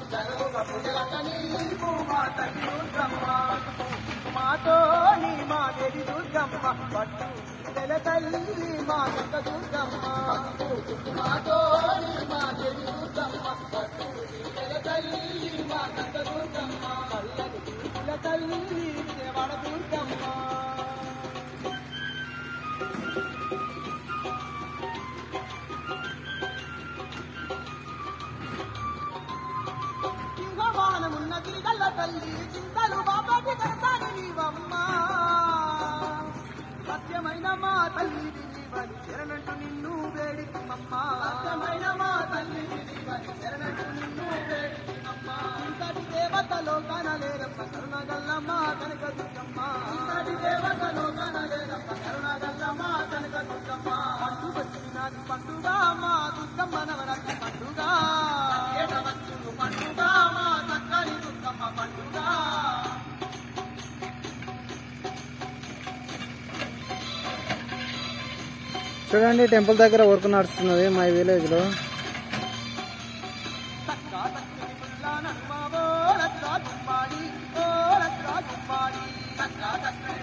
జరుగుగా పూజలట నీకు మా తల్లి దుర్గమ్మ మాతో నీ మా దేవి దుర్గమ్మ పట్టు నెల తల్లి మా యొక్క దుర్గమ్మ మాతో నీ మా దేవి దుర్గమ్మ పట్టు నెల తల్లి మా యొక్క దుర్గమ్మ కళ్ళని కుల తల్లి విజయవాడ దుర్గమ్మ సింహవానమున్న తిరిగల్ల తల్లి చింతలు బాబాకి కడతాను నీవమ్మ సత్యమైన మా తల్లి దిలీవని శరణంటూ నిన్ను వేడికిమమ్మ సత్యమైన మా తల్లి దిలీవని శరణంటూ నిన్ను వేడికిమమ్మ ఇంతటి దేవతలో కనలేరమ్మ కరుణగల్లమ్మ కనక దుర్గమ్మ ఇంతటి దేవతలో కనలేరమ్మ కరుణగల్లమ్మ కనక దుర్గమ్మ పండుగ వచ్చినది పండుగ మా దుర్గమ్మ నవరాత్రి పండుగ ఏటవచ్చును పండుగ మా చక్కని దుర్గమ్మ పండుగ చూడండి టెంపుల్ దగ్గర వర్క్ నడుస్తున్నది మా విలేజ్ లో తక్కా తక్కని పుల్లా నడుమావో లక్కా దుమ్మాడి ఓ లక్కా దుమ్మాడి తక్కా తక్కని